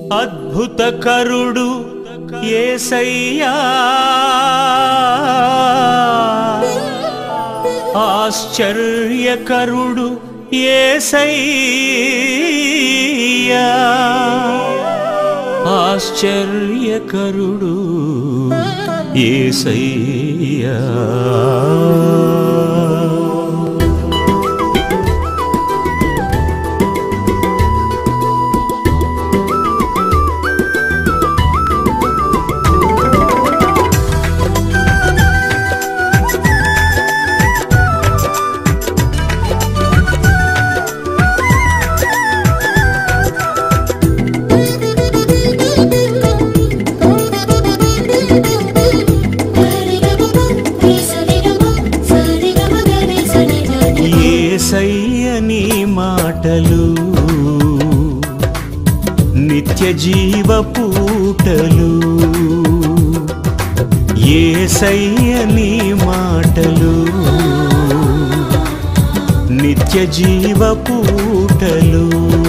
అద్భుతకరుడు ఏసయ్యా ఆశ్చర్యకరుడు ఏసయ్యా ఆశ్చర్యకరుడు ఏసయ్యా ఏసయ్య నీ మాటలు నిత్య జీవ పూటలు ఏసయ్య నీ మాటలు నిత్య జీవ పూటలు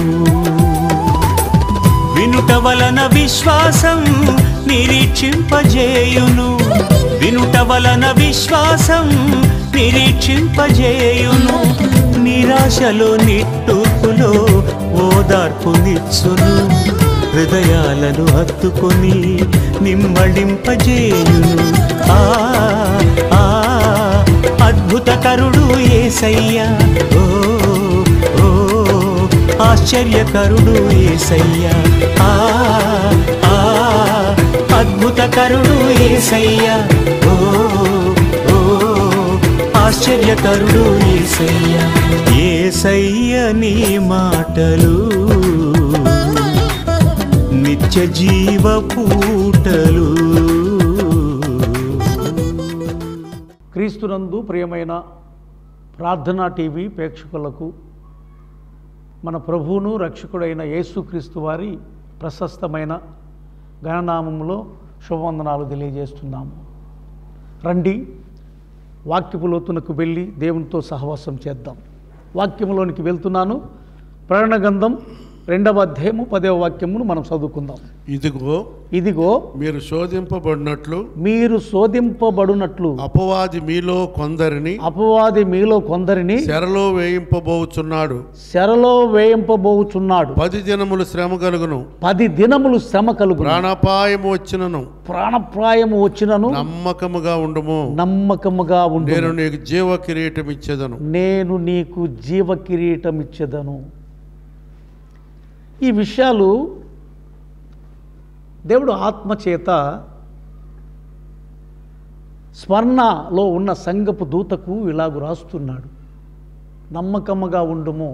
వినుట వలన విశ్వాసం నిరీక్షింపజేయును వినుట వలన విశ్వాసం నిరీక్షింపజేయును నిరాశలో నిట్టూర్పులో ఓదార్పునిచ్చును హృదయాలను హత్తుకొని నిమ్మడింపజేయును ఆ ఆ అద్భుతకరుడు ఏసయ్యా ఓ ఓ ఆశ్చర్యకరుడు ఏసయ్యా ఆ ఆ అద్భుతకరుడు ఏసయ్యా ఓ ఓ ఆశ్చర్యకరుడు ఏసయ్యా ఏసయ్య నీ మాటలు నిత్య జీవ పూటలు క్రీస్తునందు ప్రియమైన ప్రార్థనా టీవీ ప్రేక్షకులకు మన ప్రభువును రక్షకుడైన యేసుక్రీస్తు వారి ప్రశస్తమైన గణనామంలో శుభవందనాలు తెలియజేస్తున్నాము రండి వాక్యపు లోతునకు వెళ్ళి దేవునితో సహవాసం చేద్దాం వాక్యములోనికి వెళ్తున్నాను ప్రణగంధం రెండవ అధ్యాయము పదవ వాక్యమును మనం చదువుకుందాం ఇదిగో ఇదిగో మీరు శోధింపబడినట్లు మీరు శోధింపబడునట్లు అపవాది మీలో కొందరిని అపవాది మీలో కొందరిని చెరలో వేయింపబోచున్నాడు శరలో వేయింపబోచున్నాడు పది దినములు శ్రమ కలుగును పది దినములు శ్రమ కలుగు ప్రాణాపాయము వచ్చినను ప్రాణప్రాయము వచ్చినను నమ్మకముగా ఉండుము నమ్మకముగా ఉండు నేను నీకు జీవ కిరీటం ఇచ్చేదను నేను నీకు జీవ కిరీటం ఇచ్చేదను ఈ విషయాలు దేవుడు ఆత్మచేత స్మరణలో ఉన్న సంగపు దూతకు ఇలాగు రాస్తున్నాడు నమ్మకముగా ఉండుము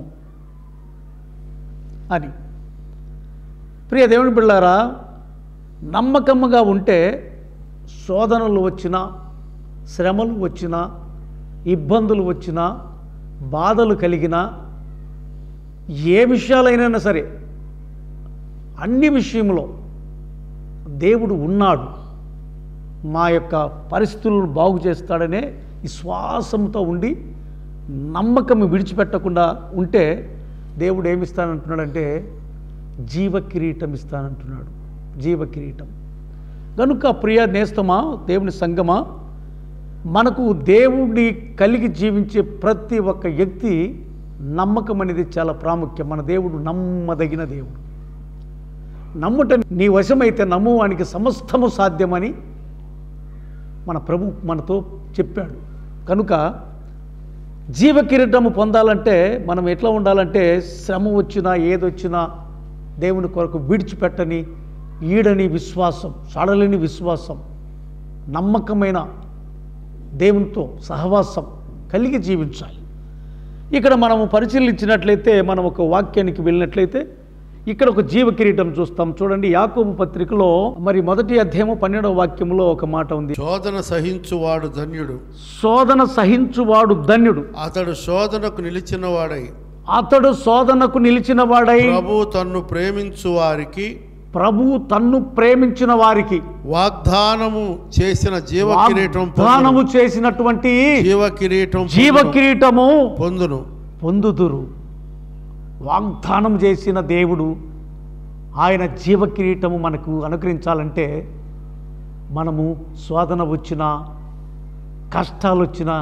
అని ప్రియ దేవుని బిళ్ళారా నమ్మకముగా ఉంటే శోధనలు వచ్చినా శ్రమలు వచ్చినా ఇబ్బందులు వచ్చినా బాధలు కలిగినా ఏ విషయాలైనా సరే అన్ని విషయంలో దేవుడు ఉన్నాడు మా యొక్క పరిస్థితులను బాగు చేస్తాడనే విశ్వాసంతో ఉండి నమ్మకం విడిచిపెట్టకుండా ఉంటే దేవుడు ఏమిస్తానంటున్నాడంటే జీవ కిరీటం ఇస్తానంటున్నాడు జీవ కిరీటం కనుక ప్రియ నేస్తమా దేవుని సంగమా మనకు దేవుడిని కలిగి జీవించే ప్రతి ఒక్క వ్యక్తి నమ్మకం అనేది చాలా ప్రాముఖ్యం మన దేవుడు నమ్మదగిన దేవుడు నమ్ముట నీ వశమైతే నమ్మువానికి సమస్తము సాధ్యమని మన ప్రభు మనతో చెప్పాడు కనుక జీవ కిరీటము పొందాలంటే మనం ఎట్లా ఉండాలంటే శ్రమ వచ్చినా ఏదొచ్చినా దేవుని కొరకు విడిచిపెట్టని ఈడని విశ్వాసం సడలని విశ్వాసం నమ్మకమైన దేవునితో సహవాసం కలిగి జీవించాలి ఇక్కడ మనము పరిశీలించినట్లయితే మనం ఒక వాక్యానికి వెళ్ళినట్లయితే ఇక్కడ ఒక జీవ కిరీటం చూస్తాం చూడండి యాకోబు పత్రికలో మరి మొదటి అధ్యాయము పన్నెండవ వాక్యంలో ఒక మాట ఉంది శోధన సహించువాడు ధన్యుడు శోధన సహించువాడు ధన్యుడు అతడు శోధనకు నిలిచిన వాడై అతడు శోధనకు నిలిచిన వాడై ప్రభు తన్ను ప్రేమించు వారికి ప్రభువు తన్ను ప్రేమించిన వారికి వాగ్దానము చేసిన జీవ కిరీటం వాగ్దానము చేసినటువంటి జీవ కిరీటం జీవ పొందును. కిరీటము పొందును పొందుదురు వాగ్దానం చేసిన దేవుడు ఆయన జీవ కిరీటము మనకు అనుగ్రహించాలంటే మనము శోధన వచ్చినా కష్టాలు వచ్చినా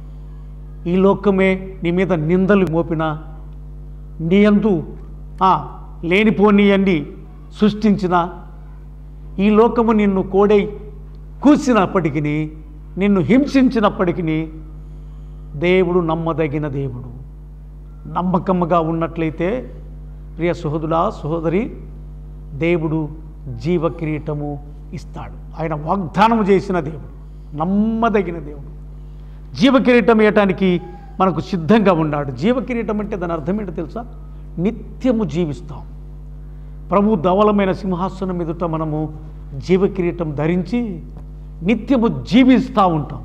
ఈ లోకమే నీ మీద నిందలు మోపినా నీ అందు ఆ, లేనిపోని అన్ని సృష్టించిన ఈ లోకము నిన్ను కోడై కూసినప్పటికీ నిన్ను హింసించినప్పటికీ దేవుడు నమ్మదగిన దేవుడు నమ్మకముగా ఉన్నట్లయితే ప్రియ సహోదరా సహోదరి దేవుడు జీవ కిరీటము ఇస్తాడు ఆయన వాగ్దానం చేసిన దేవుడు నమ్మదగిన దేవుడు జీవ కిరీటం ఇవ్వటానికి మనకు సిద్ధంగా ఉన్నాడు జీవ కిరీటం అంటే దాని అర్థం ఏంటో తెలుసా నిత్యము జీవిస్తాం ప్రభు ధవలమైన సింహాసనం ఎదుట మనము జీవ కిరీటం ధరించి నిత్యము జీవిస్తూ ఉంటాం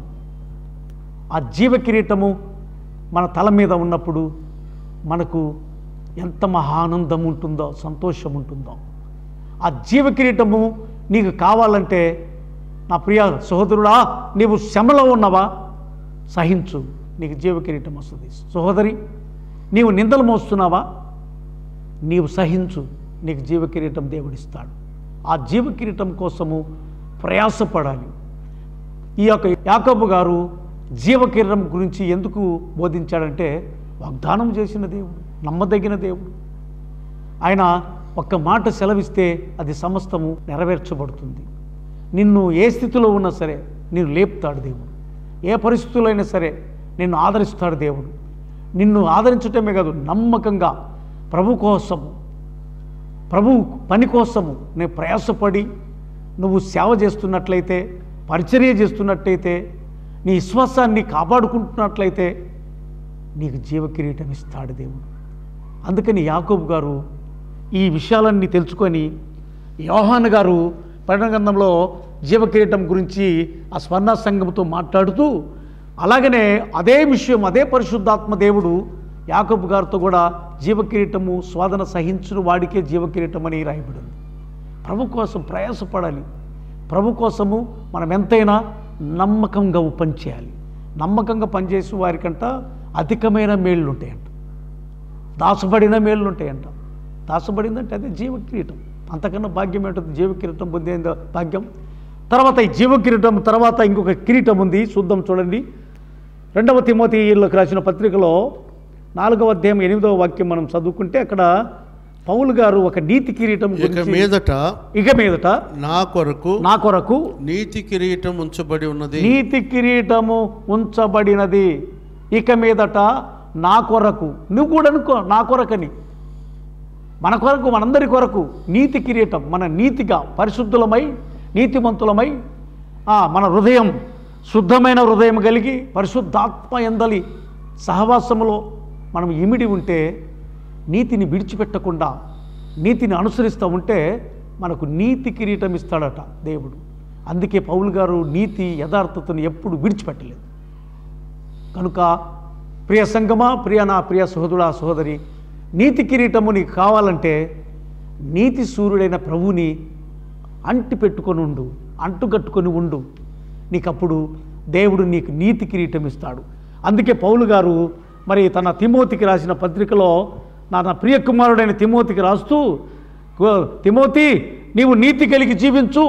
ఆ జీవ కిరీటము మన తల మీద ఉన్నప్పుడు మనకు ఎంత మహానందం ఉంటుందో సంతోషం ఉంటుందో ఆ జీవ కిరీటము నీకు కావాలంటే నా ప్రియ సహోదరుడా నీవు శ్రమలో ఉన్నవా సహించు నీకు జీవ కిరీటం వస్తుంది సహోదరి నీవు నిందలు మోస్తున్నావా నీవు సహించు నీకు జీవ కిరీటం దేవుడిస్తాడు ఆ జీవ కిరీటం కోసము ప్రయాసపడాలి ఈ యొక్క యాకబు గారు జీవ కిరీటం గురించి ఎందుకు బోధించాడంటే వాగ్దానం చేసిన దేవుడు నమ్మదగిన దేవుడు ఆయన ఒక్క మాట సెలవిస్తే అది సమస్తము నెరవేర్చబడుతుంది నిన్ను ఏ స్థితిలో ఉన్నా సరే నిన్ను లేపుతాడు దేవుడు ఏ పరిస్థితుల్లో అయినా సరే నిన్ను ఆదరిస్తాడు దేవుడు నిన్ను ఆదరించటమే కాదు నమ్మకంగా ప్రభు కోసము ప్రభు పని కోసము నేను ప్రయాసపడి నువ్వు సేవ చేస్తున్నట్లయితే పరిచర్య చేస్తున్నట్లయితే నీ విశ్వాసాన్ని కాపాడుకుంటున్నట్లయితే నీకు జీవ కిరీటం ఇస్తాడు దేవుడు అందుకని యాకోబు గారు ఈ విషయాలన్నీ తెలుసుకొని యోహాన్ గారు గ్రంథంలో జీవ కిరీటం గురించి ఆ స్వర్ణ సంఘంతో మాట్లాడుతూ అలాగనే అదే విషయం అదే పరిశుద్ధాత్మ దేవుడు యాకబు గారితో కూడా జీవ కిరీటము స్వాదన సహించును వాడికే జీవ కిరీటం అని రాయబడింది ప్రభు కోసం ప్రయాసపడాలి ప్రభు కోసము మనం ఎంతైనా నమ్మకంగా పనిచేయాలి నమ్మకంగా పనిచేసే వారికంట అధికమైన మేళ్ళు ఉంటాయంట దాచబడిన మేళ్ళు ఉంటాయంట దాచబడిందంటే అదే జీవ కిరీటం అంతకన్నా భాగ్యం ఏంటంటే జీవ కిరీటం పొందే భాగ్యం తర్వాత ఈ జీవ కిరీటం తర్వాత ఇంకొక కిరీటం ఉంది చూద్దాం చూడండి రెండవ తిమోతిలోకి రాసిన పత్రికలో నాలుగవ అధ్యాయం ఎనిమిదవ వాక్యం మనం చదువుకుంటే అక్కడ పౌలు గారు ఒక నీతి కిరీటం ఇక గురించి మీదట ఇక మీదట నా కొరకు నా కొరకు నీతి కిరీటం ఉంచబడి ఉన్నది నీతి కిరీటము ఉంచబడినది ఇక మీదట నా కొరకు నువ్వు కూడా అనుకో నా కొరకని మన కొరకు మనందరి కొరకు నీతి కిరీటం మన నీతిగా పరిశుద్ధులమై నీతిమంతులమై ఆ, మన హృదయం శుద్ధమైన హృదయం కలిగి పరిశుద్ధాత్మ ఎందలి సహవాసములో మనం ఇమిడి ఉంటే నీతిని విడిచిపెట్టకుండా నీతిని అనుసరిస్తూ ఉంటే మనకు నీతి కిరీటం ఇస్తాడట దేవుడు అందుకే పౌలు గారు నీతి యథార్థతను ఎప్పుడు విడిచిపెట్టలేదు కనుక ప్రియ సంగమా ప్రియ నా ప్రియ సహోదరుడా సహోదరి నీతి కిరీటము నీకు కావాలంటే నీతి సూర్యుడైన ప్రభువుని అంటి పెట్టుకొని ఉండు అంటుకట్టుకొని ఉండు నీకప్పుడు దేవుడు నీకు నీతి కిరీటం ఇస్తాడు అందుకే పౌలు గారు మరి తన తిమోతికి రాసిన పత్రికలో నా నా ప్రియ కుమారుడైన తిమోతికి రాస్తూ "ఓ, తిమోతి నీవు నీతి కలిగి జీవించు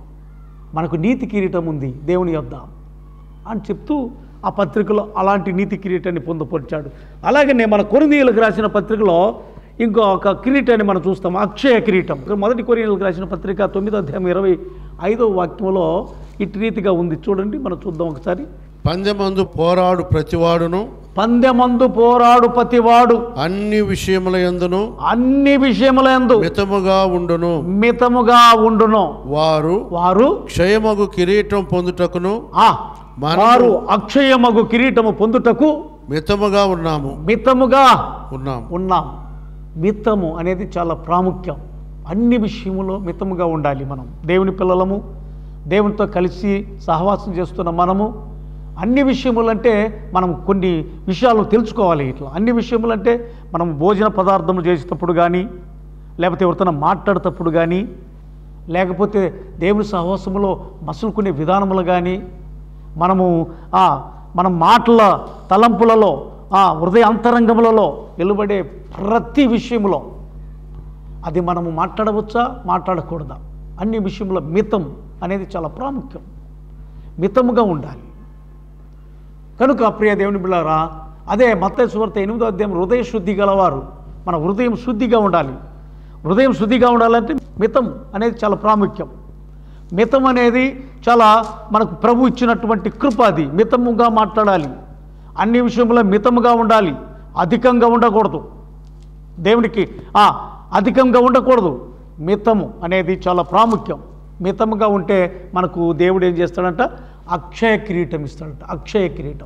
మనకు నీతి కిరీటం ఉంది దేవుని యొద్ద అని చెప్తూ ఆ పత్రికలో అలాంటి నీతి కిరీటాన్ని పొందుపరిచాడు అలాగనే మన కొరిందీయులకు రాసిన పత్రికలో ఇంకో ఒక కిరీటాన్ని మనం చూస్తాం అక్షయ కిరీటం మొదటి కొరియలకు రాసిన పత్రిక తొమ్మిదో అధ్యాయం ఇరవై ఐదవ వాక్యంలో ఇటు రీతిగా ఉంది చూడండి మనం చూద్దాం ఒకసారి పందెమందు పోరాడు ప్రతివాడును పందెమందు పోరాడు పతివాడు అన్ని విషయముల యందును అన్ని విషయములందు మితముగా ఉండును మితముగా ఉండును వారు వారు క్షయమగు కిరీటం పొందుటకును ఆ మనము- వారు అక్షయమగు కిరీటము పొందుటకు మితముగా ఉన్నాము మితముగా ఉన్నాము ఉన్నాం మితము అనేది చాలా ప్రాముఖ్యం అన్ని విషయములో మితముగా ఉండాలి మనం దేవుని పిల్లలము దేవునితో కలిసి సహవాసం చేస్తున్న మనము అన్ని విషయములంటే మనం కొన్ని విషయాలు తెలుసుకోవాలి ఇట్లా అన్ని విషయములంటే మనం భోజన పదార్థములు చేసేటప్పుడు కానీ లేకపోతే ఎవరితో మాట్లాడేటప్పుడు కానీ లేకపోతే దేవుని సహవాసములో మసులుకునే విధానములు కానీ మనము ఆ, మన మాటల తలంపులలో ఆ హృదయ అంతరంగములలో వెలువడే ప్రతి విషయములో అది మనము మాట్లాడవచ్చా మాట్లాడకూడదా అన్ని విషయంలో మితం అనేది చాలా ప్రాముఖ్యం మితముగా ఉండాలి కనుక ప్రియ దేవుని బిళ్ళారా అదే మత సువార్త ఎనిమిదో అధ్యాయం హృదయ శుద్ధి గలవారు మన హృదయం శుద్ధిగా ఉండాలి హృదయం శుద్ధిగా ఉండాలంటే మితం అనేది చాలా ప్రాముఖ్యం మితం అనేది చాలా మనకు ప్రభు ఇచ్చినటువంటి కృప అది మితముగా మాట్లాడాలి అన్ని విషయంలో మితముగా ఉండాలి అధికంగా ఉండకూడదు దేవునికి ఆ, అధికంగా ఉండకూడదు మితము అనేది చాలా ప్రాముఖ్యం మితముగా ఉంటే మనకు దేవుడు ఏం చేస్తాడంట అక్షయ కిరీటం ఇస్తాడంట అక్షయ కిరీటం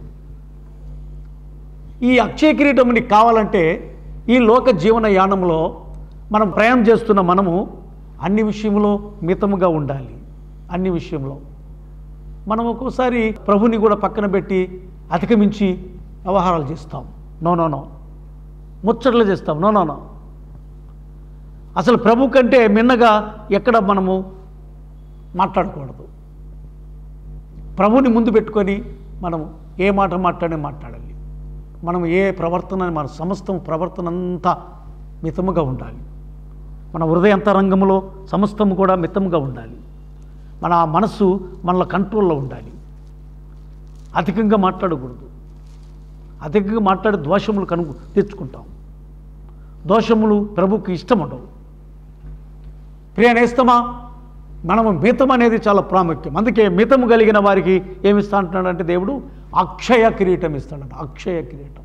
ఈ అక్షయ కిరీటం నీకు కావాలంటే ఈ లోక జీవన యానంలో మనం ప్రయాణం చేస్తున్న మనము అన్ని విషయంలో మితముగా ఉండాలి అన్ని విషయంలో మనం ఒక్కోసారి ప్రభుని కూడా పక్కన పెట్టి అధిగమించి వ్యవహారాలు చేస్తాం నో నో నో ముచ్చట్లు చేస్తాం నో నో నో అసలు ప్రభు కంటే మిన్నగా ఎక్కడ మనము మాట్లాడకూడదు ప్రభుని ముందు పెట్టుకొని మనం ఏ మాట మాట్లాడే మాట్లాడాలి మనం ఏ ప్రవర్తన మన సమస్తం ప్రవర్తన అంతా మితముగా ఉండాలి మన హృదయంతరంగంలో సమస్తము కూడా మితముగా ఉండాలి మన మనస్సు మనలో కంట్రోల్లో ఉండాలి అధికంగా మాట్లాడకూడదు అధికంగా మాట్లాడి దోషములు కను తెచ్చుకుంటాం దోషములు ప్రభుకి ఇష్టం ఉండవు ప్రియ నేస్తమా మనము మితం అనేది చాలా ప్రాముఖ్యం అందుకే మితము కలిగిన వారికి ఏమి ఇస్తా అంటున్నాడంటే దేవుడు అక్షయ కిరీటం ఇస్తాడంట అక్షయ కిరీటం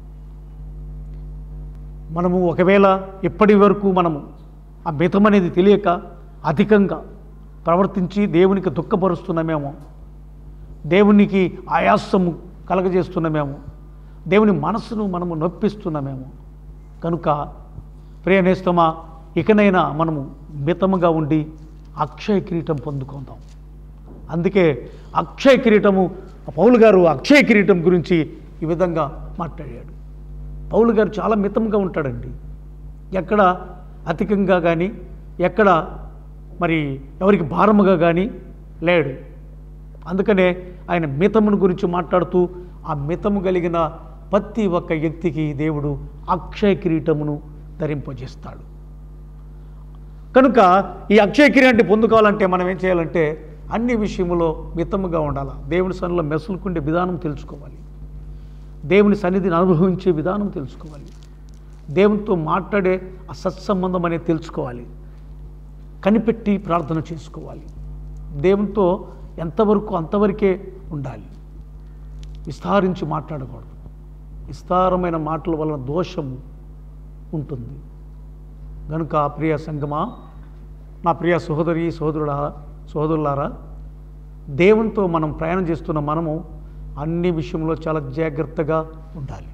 మనము ఒకవేళ ఇప్పటి వరకు మనము ఆ మితం అనేది తెలియక అధికంగా ప్రవర్తించి దేవునికి దుఃఖపరుస్తున్నామేమో దేవునికి ఆయాసము కలగజేస్తున్నామేమో దేవుని మనసును మనము నొప్పిస్తున్నామేమో కనుక ప్రియనేస్తమా ఇకనైనా మనము మితముగా ఉండి అక్షయ కిరీటం పొందుకుందాం అందుకే అక్షయ కిరీటము పౌలు గారు అక్షయ కిరీటం గురించి ఈ విధంగా మాట్లాడాడు పౌలు గారు చాలా మితంగా ఉంటాడండి ఎక్కడ అధికంగా కానీ ఎక్కడ మరి ఎవరికి భారముగా కానీ లేడు అందుకనే ఆయన మితమును గురించి మాట్లాడుతూ ఆ మితము కలిగిన ప్రతి ఒక్క వ్యక్తికి దేవుడు అక్షయ కిరీటమును ధరింపజేస్తాడు కనుక ఈ అక్షయ కిరీటాన్ని పొందుకోవాలంటే మనం ఏం చేయాలంటే అన్ని విషయములో మితముగా ఉండాలి దేవుని సన్నిలో మెసులుకుండే విధానం తెలుసుకోవాలి దేవుని సన్నిధిని అనుభవించే విధానం తెలుసుకోవాలి దేవునితో మాట్లాడే ఆ సత్సంబంధం అనేది తెలుసుకోవాలి కనిపెట్టి ప్రార్థన చేసుకోవాలి దేవునితో ఎంతవరకు అంతవరకే ఉండాలి విస్తారించి మాట్లాడకూడదు విస్తారమైన మాటల వలన దోషము ఉంటుంది కనుక ప్రియ సంగమా నా ప్రియ సహోదరి సహోదరుడా సహోదరులారా దేవునితో మనం ప్రయాణం చేస్తున్న మనము అన్ని విషయంలో చాలా జాగ్రత్తగా ఉండాలి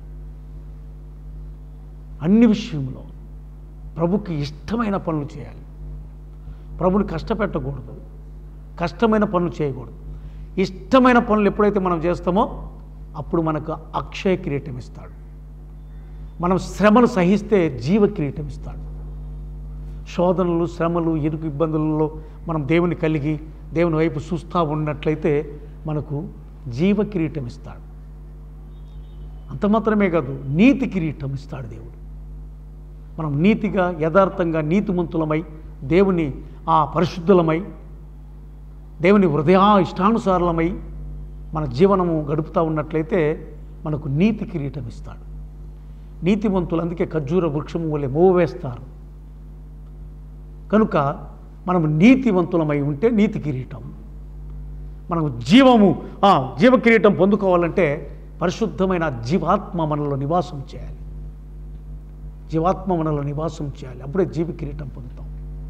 అన్ని విషయంలో ప్రభుకి ఇష్టమైన పనులు చేయాలి ప్రభుని కష్టపెట్టకూడదు కష్టమైన పనులు చేయకూడదు ఇష్టమైన పనులు ఎప్పుడైతే మనం చేస్తామో అప్పుడు మనకు అక్షయ కిరీటం ఇస్తాడు మనం శ్రమలు సహిస్తే జీవ కిరీటం ఇస్తాడు శోధనలు శ్రమలు ఇరుకు ఇబ్బందులలో మనం దేవుని కలిగి దేవుని వైపు చూస్తూ ఉన్నట్లయితే మనకు జీవ కిరీటం ఇస్తాడు అంత మాత్రమే కాదు నీతి కిరీటం ఇస్తాడు దేవుడు మనం నీతిగా యథార్థంగా నీతిమంతులమై దేవుని ఆ పరిశుద్ధులమై దేవుని హృదయ ఇష్టానుసారులమై మన జీవనము గడుపుతూ ఉన్నట్లయితే మనకు నీతి కిరీటం ఇస్తాడు నీతిమంతులు అందుకే ఖర్జూర వృక్షము వలె మోవేస్తారు కనుక మనం నీతివంతులమై ఉంటే నీతి కిరీటం మనకు జీవము ఆ, జీవ కిరీటం పొందుకోవాలంటే పరిశుద్ధమైన జీవాత్మ మనలో నివాసం చేయాలి జీవాత్మ మనలో నివాసం చేయాలి అప్పుడే జీవ కిరీటం పొందుతాం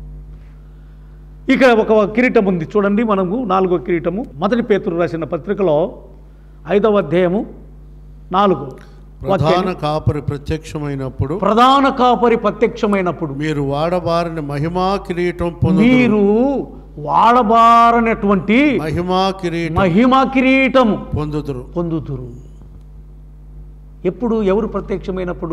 ఇక ఒక కిరీటం ఉంది చూడండి మనము నాలుగో కిరీటము మొదటి పేతురు రాసిన పత్రికలో ఐదవ అధ్యాయము నాలుగు ప్రధాన కాపరి ప్రత్యక్షమైనప్పుడు ప్రధాన కాపరి ప్రత్యక్షమైనప్పుడు మీరు వాడబారిన మహిమా కిరీటం పొందు మీరు వాడబారనటువంటి మహిమా కిరీటం మహిమ కిరీటము పొందుదురు పొందుతురు ఎప్పుడు ఎవరు ప్రత్యక్షమైనప్పుడు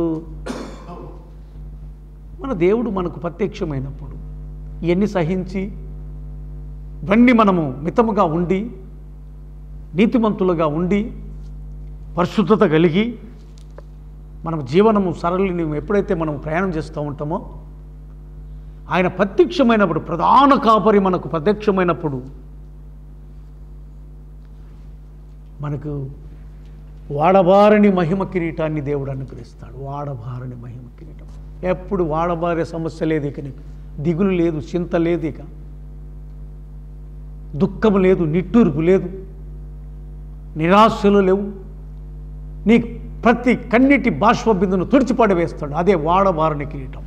మన దేవుడు మనకు ప్రత్యక్షమైనప్పుడు ఇవన్నీ సహించి ఇవన్నీ మనము మితముగా ఉండి నీతిమంతులుగా ఉండి పరిశుద్ధత కలిగి మనం జీవనము సరళిని ఎప్పుడైతే మనం ప్రయాణం చేస్తూ ఉంటామో ఆయన ప్రత్యక్షమైనప్పుడు ప్రధాన కాపరి మనకు ప్రత్యక్షమైనప్పుడు మనకు వాడబారని మహిమ కిరీటాన్ని దేవుడు అనుగ్రహిస్తాడు వాడబారని మహిమ కిరీటం ఎప్పుడు వాడబారే సమస్య లేదు ఇక నీకు దిగులు లేదు చింత లేదు ఇక దుఃఖం లేదు నిట్టూర్పు లేదు నిరాశలు లేవు నీకు ప్రతి కన్నిటి బాష్ప బిందును తుడిచిపడవేస్తాడు అదే వాడబారని కిరీటం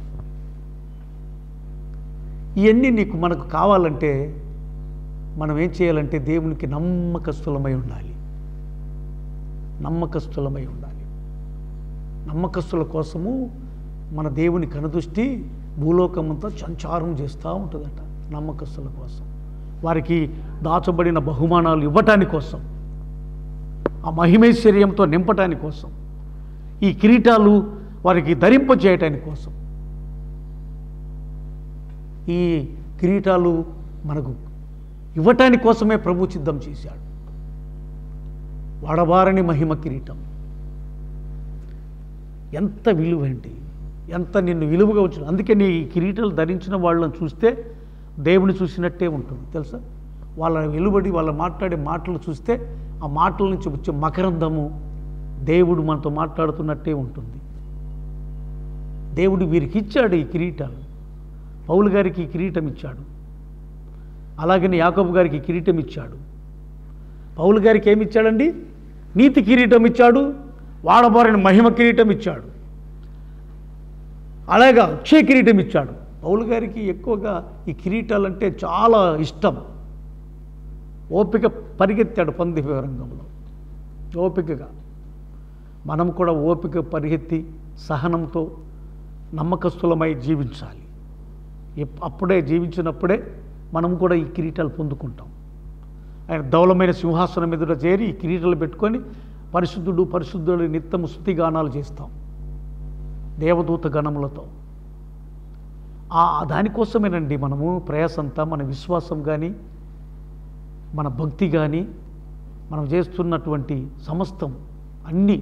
ఇవన్నీ నీకు మనకు కావాలంటే మనం ఏం చేయాలంటే దేవునికి నమ్మకస్తులమై ఉండాలి నమ్మకస్తులమై ఉండాలి నమ్మకస్తుల కోసము మన దేవుని కనుదృష్టి భూలోకమంతా సంచారం చేస్తూ ఉంటుందట నమ్మకస్తుల కోసం వారికి దాచబడిన బహుమానాలు ఇవ్వటాని కోసం ఆ మహిమైశ్వర్యంతో నింపటాని కోసం ఈ కిరీటాలు వారికి ధరింపజేయటాని కోసం ఈ కిరీటాలు మనకు ఇవ్వటాని కోసమే ప్రభు సిద్ధం చేశాడు వాడబారని మహిమ కిరీటం ఎంత విలువేంటి ఎంత నిన్ను విలువగా వచ్చిన అందుకే నీ ఈ కిరీటాలు ధరించిన వాళ్ళని చూస్తే దేవుని చూసినట్టే ఉంటుంది తెలుసా వాళ్ళ వెలుబడి వాళ్ళ మాట్లాడే మాటలు చూస్తే ఆ మాటల నుంచి వచ్చే మకరందము దేవుడు మనతో మాట్లాడుతున్నట్టే ఉంటుంది దేవుడు వీరికి ఇచ్చాడు ఈ కిరీటాలు పౌలు గారికి ఈ కిరీటం ఇచ్చాడు అలాగని యాకబు గారికి ఈ కిరీటం ఇచ్చాడు పౌలు గారికి ఏమి ఇచ్చాడండి నీతి కిరీటం ఇచ్చాడు వాడబారిన మహిమ కిరీటం ఇచ్చాడు అలాగా అక్షయ కిరీటం ఇచ్చాడు పౌలు గారికి ఎక్కువగా ఈ కిరీటాలంటే చాలా ఇష్టం ఓపిక పరిగెత్తాడు పంది రంగంలో ఓపికగా మనం కూడా ఓపిక పరిగెత్తి సహనంతో నమ్మకస్తులమై జీవించాలి ఎప్- అప్పుడే జీవించినప్పుడే మనం కూడా ఈ కిరీటాలు పొందుకుంటాం ఆయన ధవలమైన సింహాసనం ఎదుట చేరి ఈ కిరీటాలు పెట్టుకొని పరిశుద్ధుడు పరిశుద్ధుడు నిత్యము స్థుతిగానాలు చేస్తాం దేవదూత గణములతో ఆ దానికోసమేనండి మనము ప్రయాసంతా మన విశ్వాసం కానీ మన భక్తి కానీ మనం చేస్తున్నటువంటి సమస్తం అన్నీ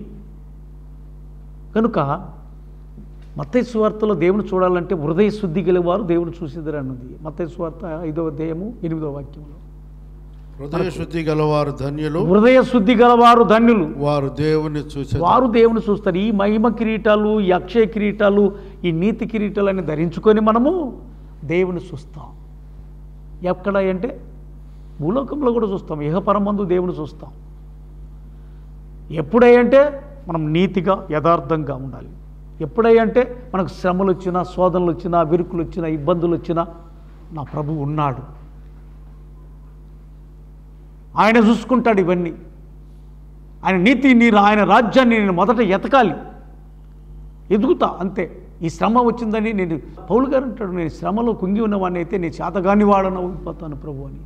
కనుక మత్తయి సువార్తలో దేవుని చూడాలంటే హృదయ శుద్ధి గలవారు దేవుని చూసిద్దరు అన్నది మత్తయి సువార్త ఐదవ అధ్యాయము ఎనిమిదవ వాక్యంలో హృదయ శుద్ధి గలవారు ధన్యులు హృదయ శుద్ధి గలవారు ధన్యులు వారు దేవుని చూసే వారు దేవుని చూస్తారు ఈ మహిమ కిరీటాలు ఈ అక్షయ కిరీటాలు ఈ నీతి కిరీటాలని ధరించుకొని మనము దేవుని చూస్తాం ఎక్కడ అంటే భూలోకంలో కూడా చూస్తాం ఇహపరమందు దేవుని చూస్తాం ఎప్పుడంటే మనం నీతిగా యథార్థంగా ఉండాలి ఎప్పుడంటే మనకు శ్రమలు వచ్చినా శోధనలు వచ్చినా విరుకులు వచ్చినా ఇబ్బందులు వచ్చినా నా ప్రభు ఉన్నాడు ఆయన చూసుకుంటాడు ఇవన్నీ ఆయన నీతి నీరు ఆయన రాజ్యాన్ని నేను మొదట ఎతకాలి ఎదుగుతా అంతే ఈ శ్రమ వచ్చిందని నేను పౌలు గారు అంటాడు నేను శ్రమలో కుంగి ఉన్నవాడిని అయితే నేను చేతగాని వాడన అయిపోతాను ప్రభు అని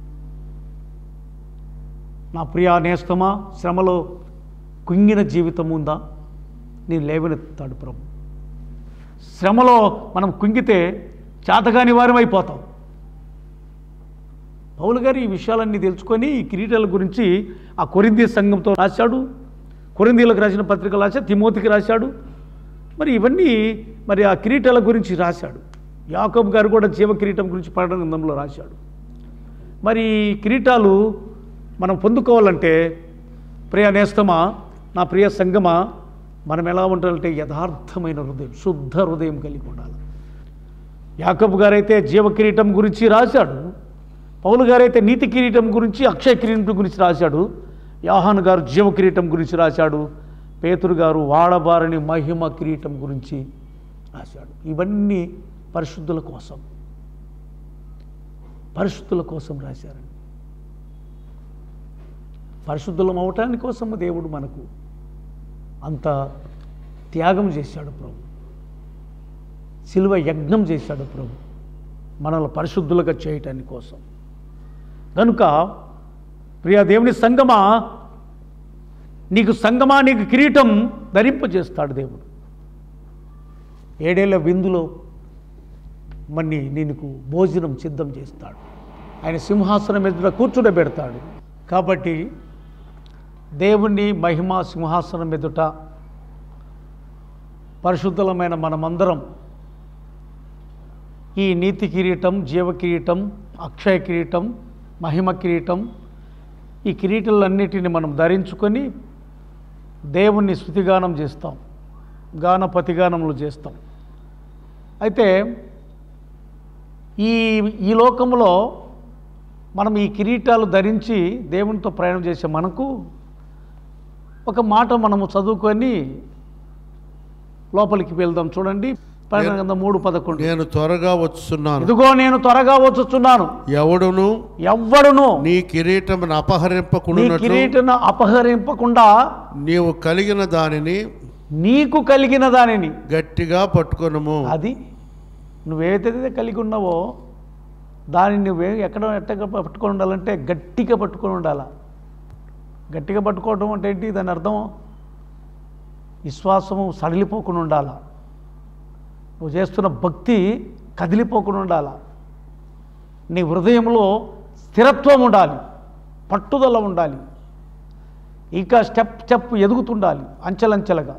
నా ప్రియా నేస్తమా శ్రమలో కుంగిన జీవితం ఉందా నేను లేవనెత్తాడు ప్రభు శ్రమలో మనం కుంగితే చేతగాని వారం అయిపోతాం పౌలు గారు ఈ విషయాలన్నీ తెలుసుకొని ఈ కిరీటాల గురించి ఆ కొరింది సంఘంతో రాశాడు కొరిందీలకు రాసిన పత్రిక రాశాడు తిమోతికి రాశాడు మరి ఇవన్నీ మరి ఆ కిరీటాల గురించి రాశాడు యాకబ్ గారు కూడా జీవ కిరీటం గురించి పడడం గ్రంథంలో రాశాడు మరి ఈ కిరీటాలు మనం పొందుకోవాలంటే ప్రియ నేస్తమా నా ప్రియ సంగమా మనం ఎలా ఉండాలంటే యథార్థమైన హృదయం శుద్ధ హృదయం కలిగి ఉండాలి యాకబ్ గారైతే జీవ కిరీటం గురించి రాశాడు పౌలు గారైతే నీతి కిరీటం గురించి అక్షయ కిరీటం గురించి రాశాడు యాహాన్ గారు జీవ కిరీటం గురించి రాశాడు పేతురు గారు వాడబారని మహిమ కిరీటం గురించి రాశాడు ఇవన్నీ పరిశుద్ధుల కోసం పరిశుద్ధుల కోసం రాశారండి పరిశుద్ధులం అవటాని కోసం దేవుడు మనకు అంత త్యాగం చేశాడు ప్రభు శిలువ యజ్ఞం చేశాడు ప్రభు మనల్ని పరిశుద్ధులుగా చేయటాని కోసం కనుక ప్రియ దేవుని సంగమా నీకు సంగమా నీకు కిరీటం ధరింపజేస్తాడు దేవుడు ఏడేళ్ల విందులో మన్ని నీకు భోజనం సిద్ధం చేస్తాడు ఆయన సింహాసనం ఎదుట కూర్చుండబెడతాడు కాబట్టి దేవుని మహిమ సింహాసనం ఎదుట పరిశుద్ధులమైన మనమందరం ఈ నీతి కిరీటం జీవ కిరీటం అక్షయ కిరీటం మహిమ కిరీటం ఈ కిరీటాలన్నిటిని మనం ధరించుకొని దేవుణ్ణి స్థుతిగానం చేస్తాం గాన ప్రతిగానములు చేస్తాం అయితే ఈ ఈ లోకంలో మనం ఈ కిరీటాలు ధరించి దేవునితో ప్రయాణం చేసే మనకు ఒక మాట మనము చదువుకొని లోపలికి వెళ్దాం చూడండి ప్రయాణ గ్రంథం మూడు పదకొండు నేను త్వరగా వచ్చున్నాను ఇదిగో నేను త్వరగా వచ్చుచున్నాను ఎవడును ఎవ్వడును నీ కిరీటమును నీ అపహరింపకుండానట్లు కిరీటను అపహరింపకుండా నీవు కలిగిన దానిని నీకు కలిగిన దానిని గట్టిగా పట్టుకొనుము అది నువ్వేదైతే కలిగి ఉన్నావో దానిని నువ్వే ఎక్కడ ఎట్టగా పట్టుకొని ఉండాలంటే గట్టిగా పట్టుకొని ఉండాలా గట్టిగా పట్టుకోవడం అంటే ఏంటి దాని అర్థం విశ్వాసము సడిలిపోకుండా ఉండాలా నువ్వు చేస్తున్న భక్తి కదిలిపోకుండా ఉండాలా నీ హృదయంలో స్థిరత్వం ఉండాలి పట్టుదల ఉండాలి ఇంకా స్టెప్ స్టెప్ ఎదుగుతుండాలి అంచెలంచెలుగా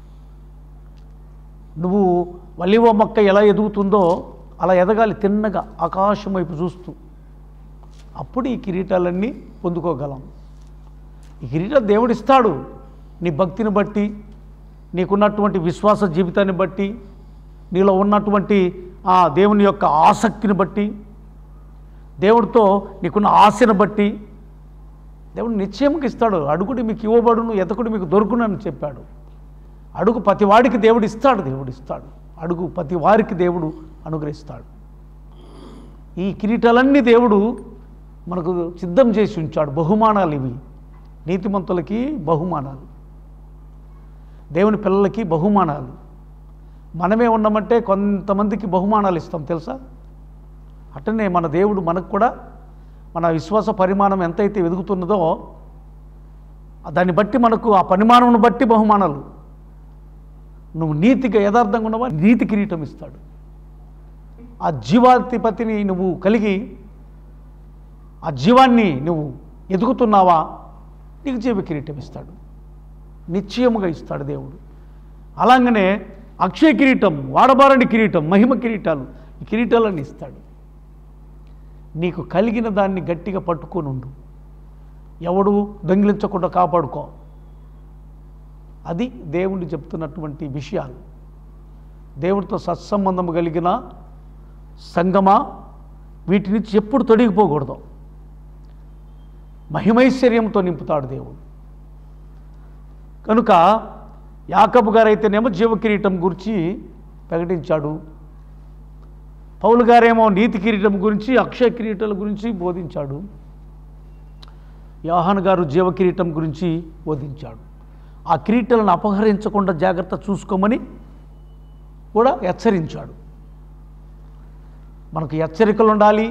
నువ్వు వల్లివ మొక్క ఎలా ఎదుగుతుందో అలా ఎదగాలి తిన్నగా ఆకాశం వైపు చూస్తూ అప్పుడు ఈ కిరీటాలన్నీ పొందుకోగలం ఈ కిరీటం దేవుడిస్తాడు నీ భక్తిని బట్టి నీకున్నటువంటి విశ్వాస జీవితాన్ని బట్టి నీలో ఉన్నటువంటి ఆ దేవుని యొక్క ఆసక్తిని బట్టి దేవుడితో నీకున్న ఆశను బట్టి దేవుడు నిశ్చయంగా ఇస్తాడు అడుగుడు మీకు ఇవ్వబడును ఎతకుడు మీకు దొరుకును అని చెప్పాడు అడుగు ప్రతి వాడికి దేవుడు ఇస్తాడు దేవుడు ఇస్తాడు అడుగు ప్రతి వారికి దేవుడు అనుగ్రహిస్తాడు ఈ కిరీటాలన్నీ దేవుడు మనకు సిద్ధం చేసి ఉంచాడు బహుమానాలు ఇవి నీతిమంతులకి బహుమానాలు దేవుని పిల్లలకి బహుమానాలు మనమే ఉన్నామంటే కొంతమందికి బహుమానాలు ఇస్తాం తెలుసా అట్టనే మన దేవుడు మనకు కూడా మన విశ్వాస పరిమాణం ఎంతైతే ఎదుగుతున్నదో దాన్ని బట్టి మనకు ఆ పరిమాణం బట్టి బహుమానాలు నువ్వు నీతిగా యథార్థంగా ఉన్నవా నీతి కిరీటం ఇస్తాడు ఆ జీవాధిపతిని నువ్వు కలిగి ఆ జీవాన్ని నువ్వు ఎదుగుతున్నావా నీకు జీవ కిరీటం ఇస్తాడు నిశ్చయముగా ఇస్తాడు దేవుడు అలాగనే అక్షయ కిరీటం వాడబారని కిరీటం మహిమ కిరీటాలు ఈ కిరీటాలన్నీ ఇస్తాడు నీకు కలిగిన దాన్ని గట్టిగా పట్టుకొని ఉండు ఎవడు దొంగిలించకుండా కాపాడుకో అది దేవుడు చెప్తున్నటువంటి విషయాలు దేవుడితో సత్సంబంధం కలిగిన సంగమా వీటి నుంచి ఎప్పుడు తొడిగిపోకూడదు మహిమైశ్వర్యంతో నింపుతాడు దేవుడు కనుక యాకబు గారైతేనేమో జీవ కిరీటం గురించి ప్రకటించాడు పౌలు గారేమో నీతి కిరీటం గురించి అక్షయ కిరీటాల గురించి బోధించాడు యోహాన్ గారు జీవ కిరీటం గురించి బోధించాడు ఆ కిరీటాలను అపహరించకుండా జాగ్రత్త చూసుకోమని కూడా హెచ్చరించాడు మనకు హెచ్చరికలు ఉండాలి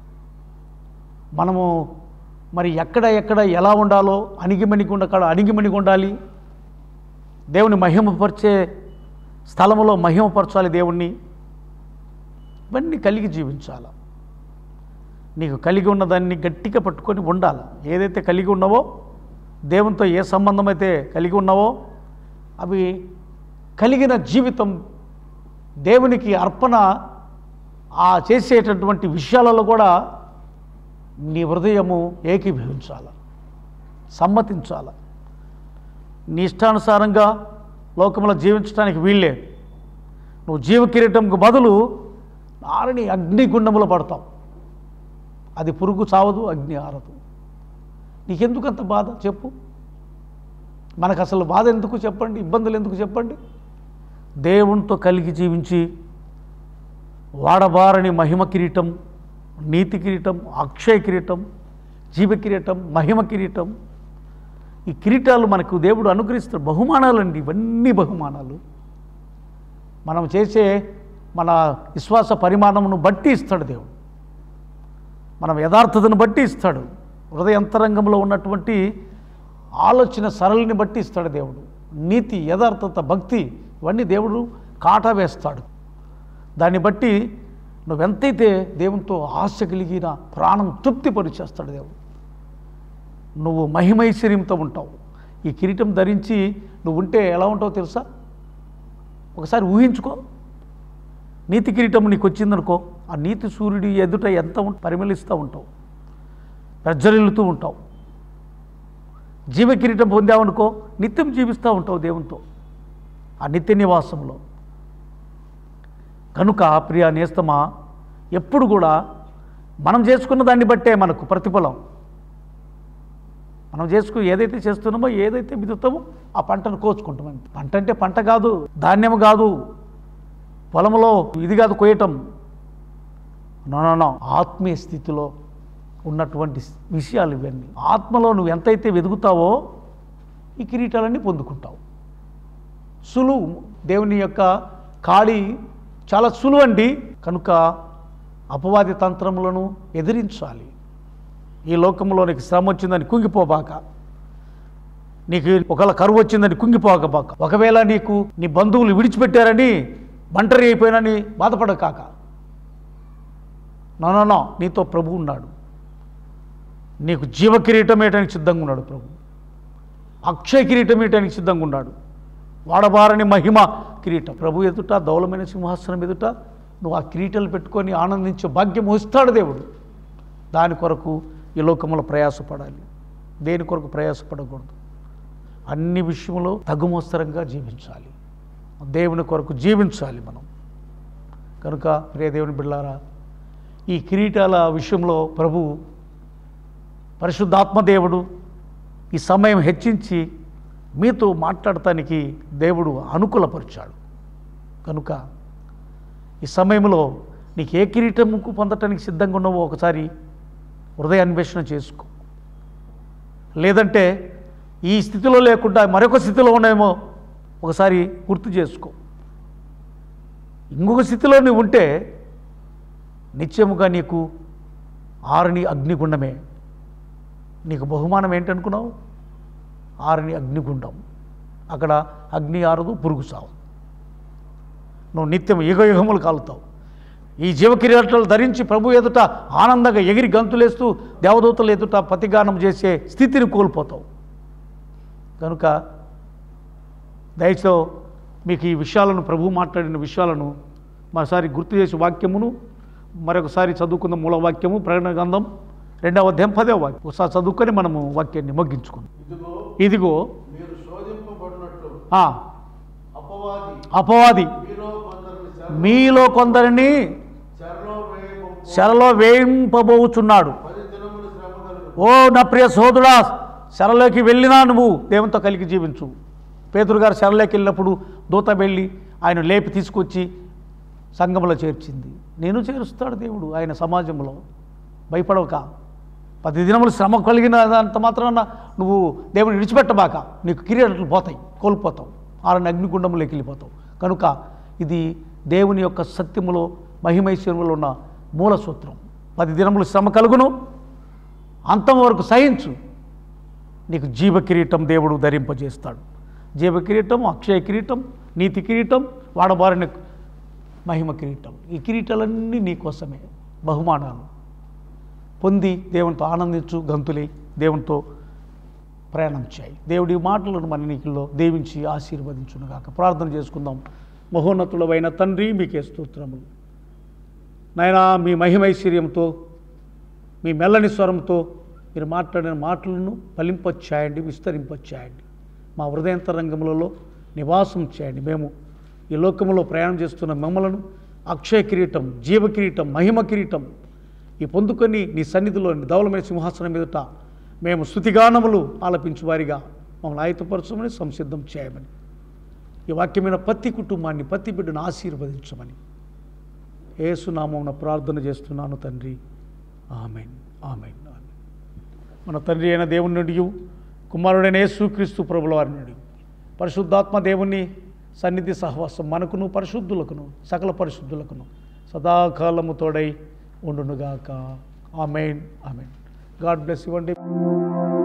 మనము మరి ఎక్కడ ఎక్కడ ఎలా ఉండాలో అణిగిమణిగి ఉండకాడ అణిగిమణిగి ఉండాలి దేవుని మహిమపరిచే స్థలములో మహిమపరచాలి దేవుణ్ణి ఇవన్నీ కలిగి జీవించాలి నీకు కలిగి ఉన్నదాన్ని గట్టిగా పట్టుకొని ఉండాలి ఏదైతే కలిగి ఉన్నావో దేవునితో ఏ సంబంధం అయితే కలిగి ఉన్నావో అవి కలిగిన జీవితం దేవునికి అర్పణ ఆ చేసేటటువంటి విషయాలలో కూడా నీ హృదయము ఏకీభవించాలి సమ్మతించాలి నీ ఇష్టానుసారంగా లోకంలో జీవించడానికి వీళ్ళే నువ్వు జీవ కిరీటంకు బదులు ఆరని అగ్నిగుండములో పడతావు అది పురుగు చావదు అగ్ని ఆరదు నీకెందుకు అంత బాధ చెప్పు మనకు అసలు బాధ ఎందుకు చెప్పండి ఇబ్బందులు ఎందుకు చెప్పండి దేవునితో కలిగి జీవించి వాడబారని మహిమ కిరీటం నీతి కిరీటం అక్షయ కిరీటం జీవ కిరీటం మహిమ కిరీటం ఈ కిరీటాలు మనకు దేవుడు అనుగ్రహిస్తాడు బహుమానాలండి ఇవన్నీ బహుమానాలు మనం చేసే మన విశ్వాస పరిమాణమును బట్టి ఇస్తాడు దేవుడు మనం యథార్థతను బట్టి ఇస్తాడు హృదయంతరంగంలో ఉన్నటువంటి ఆలోచన సరళిని బట్టి ఇస్తాడు దేవుడు నీతి యథార్థత భక్తి ఇవన్నీ దేవుడు కాటా వేస్తాడు దాన్ని బట్టి నువ్వెంతైతే దేవునితో ఆశ కలిగిన ప్రాణం తృప్తిపరిచేస్తాడు దేవుడు నువ్వు మహిమైశ్వర్యంతో ఉంటావు ఈ కిరీటం ధరించి నువ్వు ఉంటే ఎలా ఉంటావో తెలుసా ఒకసారి ఊహించుకో నీతి కిరీటం నీకు వచ్చిందనుకో ఆ నీతి సూర్యుడి ఎదుట ఎంత ఉం- పరిమళిస్తూ ఉంటావు ప్రజ్వరిల్లుతూ ఉంటావు జీవ కిరీటం పొందావనుకో నిత్యం జీవిస్తూ ఉంటావు దేవునితో ఆ నిత్య నివాసంలో కనుక ప్రియ నేస్తమా ఎప్పుడు కూడా మనం చేసుకున్న దాన్ని బట్టే మనకు ప్రతిఫలం మనం చేసుకు ఏదైతే చేస్తున్నామో ఏదైతే విదుతామో ఆ పంటను కోచుకుంటాం అంతే. పంట అంటే పంట కాదు ధాన్యం కాదు పొలంలో ఇది కాదు కోయటం నో నో, నో ఆత్మీయ స్థితిలో ఉన్నటువంటి విషయాలు ఇవన్నీ ఆత్మలో నువ్వు ఎంతైతే వెతుకుతావో ఈ కిరీటాలన్నీ పొందుకుంటావు సులువు దేవుని యొక్క కాడి చాలా సులువు అండి కనుక అపవాది తంత్రములను ఎదిరించాలి ఈ లోకంలో నీకు శ్రమ వచ్చిందని కుంగిపోబాక నీకు ఒకవేళ కరువు వచ్చిందని కుంగిపోకబాక ఒకవేళ నీకు నీ బంధువులు విడిచిపెట్టారని ఒంటరి అయిపోయినని బాధపడకాక నో నో, నో నీతో ప్రభు ఉన్నాడు నీకు జీవ కిరీటం వేయటానికి సిద్ధంగా ఉన్నాడు ప్రభు అక్షయ కిరీటం వేయటానికి సిద్ధంగా ఉన్నాడు వాడబారని మహిమ కిరీటం ప్రభు ఎదుట దౌలమైన సింహాసనం ఎదుట నువ్వు ఆ కిరీటాలు పెట్టుకొని ఆనందించే భాగ్యం వస్తాడు దేవుడు దాని కొరకు ఈ లోకంలో ప్రయాసపడాలి దేని కొరకు ప్రయాసపడకూడదు అన్ని విషయంలో తగుమోస్తరంగా జీవించాలి దేవుని కొరకు జీవించాలి మనం కనుక ప్రియ దేవుని బిళ్ళారా ఈ కిరీటాల విషయంలో ప్రభు పరిశుద్ధాత్మదేవుడు ఈ సమయం హెచ్చించి మీతో మాట్లాడటానికి దేవుడు అనుకూలపరిచాడు కనుక ఈ సమయంలో నీకు ఏ కిరీటముకు పొందటానికి సిద్ధంగా ఉన్నావో ఒకసారి హృదయ అన్వేషణ చేసుకో లేదంటే ఈ స్థితిలో లేకుండా మరొక స్థితిలో ఉన్నాయేమో ఒకసారి గుర్తు చేసుకో ఇంకొక స్థితిలో నువ్వు ఉంటే నిత్యముగా నీకు ఆరుని అగ్నిగుండమే నీకు బహుమానం ఏంటనుకున్నావు ఆరుని అగ్నిగుండం అక్కడ అగ్ని ఆరదు పురుగు సావు నువ్వు నిత్యం యుగ యుగములు కాలుతావు ఈ జీవకిరీటాలు ధరించి ప్రభు ఎదుట ఆనందంగా ఎగిరి గంతులేస్తూ దేవదూతల ఎదుట ప్రతిగానం చేసే స్థితిని కోల్పోతావు కనుక దయతో మీకు ఈ విషయాలను ప్రభు మాట్లాడిన విషయాలను మరోసారి గుర్తు చేసి వాక్యమును మరొకసారి చదువుకున్న మూల వాక్యము ప్రకటన గ్రంథం రెండవ అధ్యాయం పదవ వాక్యం ఒకసారి చదువుకొని మనము వాక్యాన్ని ముగించుకుందాం ఇదిగో ఇదిగో మీరు శోధింపబడినట్లు ఆ, అపవాది అపవాది మీలో కొందరిని చెర- మీలో కొందరిని చెరలో వేయబో- శరలో వేయింపబోచున్నాడు పది దినములు శ్రమ కలుగు ఓ నా ప్రియ సోదరుడా శరలోకి వెళ్ళినా నువ్వు దేవునితో కలిగి జీవించు పేతురు గారు శరలోకి వెళ్ళినప్పుడు దూత వెళ్ళి ఆయన లేపి తీసుకొచ్చి సంఘంలో చేర్చింది నేను చేరుస్తాడు దేవుడు ఆయన సమాజంలో భయపడవక పది దినములు శ్రమ కలిగిన అంత మాత్రాన నువ్వు దేవుని విడిచిపెట్టబాక నీకు కిరీటాలు పోతాయి కోల్పోతావు ఆరని అగ్నిగుండంలోకి వెళ్ళిపోతావు కనుక ఇది దేవుని యొక్క సత్యములో మహిమైశ్వర్యంలో ఉన్న మూల సూత్రం పది దినములు శ్రమ కలుగును అంతం వరకు సహించు నీకు జీవ కిరీటం దేవుడు ధరింపజేస్తాడు జీవ కిరీటం అక్షయ కిరీటం నీతి కిరీటం వాడబారిన మహిమ కిరీటం ఈ కిరీటాలన్నీ నీ కోసమే బహుమానాలు పొంది దేవునితో ఆనందించు గంతులై దేవునితో ప్రయాణం చేయి దేవుడి మాటలను మన నీకుల్లో దీవించి ఆశీర్వదించునుగాక ప్రార్థన చేసుకుందాం మహోన్నతుడమైన తండ్రి మీకే స్తోత్రములు నాయనా మీ మహిమైశ్వర్యంతో మీ మెల్లని స్వరంతో మీరు మాట్లాడిన మాటలను ఫలింపచ్చాయండి విస్తరింపచ్చాయండి మా హృదయంతరంగములలో నివాసం చేయండి మేము ఈ లోకములో ప్రయాణం చేస్తున్న మిమ్మలను అక్షయ కిరీటం జీవ కిరీటం మహిమ కిరీటం ఈ పొందుకొని నీ సన్నిధిలో నీ ధవలమైన సింహాసనం మీదట మేము స్థుతిగానములు ఆలపించు వారిగా మమ్మల్ని ఆయుతపరచమని సంసిద్ధం చేయమని ఈ వాక్యమైన ప్రతి కుటుంబాన్ని ప్రతి బిడ్డను ఆశీర్వదించమని ఏసునామమున ప్రార్థన చేస్తున్నాను తండ్రి ఆమెన్ ఆమెన్ ఆమెన్ మన తండ్రి అయిన దేవుని నుండి కుమారుడైన యేసుక్రీస్తు ప్రభుల వారి నుండి పరిశుద్ధాత్మ దేవుని సన్నిధి సహవాసం మనకును పరిశుద్ధులకును సకల పరిశుద్ధులకును సదాకాలము తోడై ఉండునుగాక ఆమెన్ ఆమెన్ గాడ్ బ్లెస్ ఇవ్వండి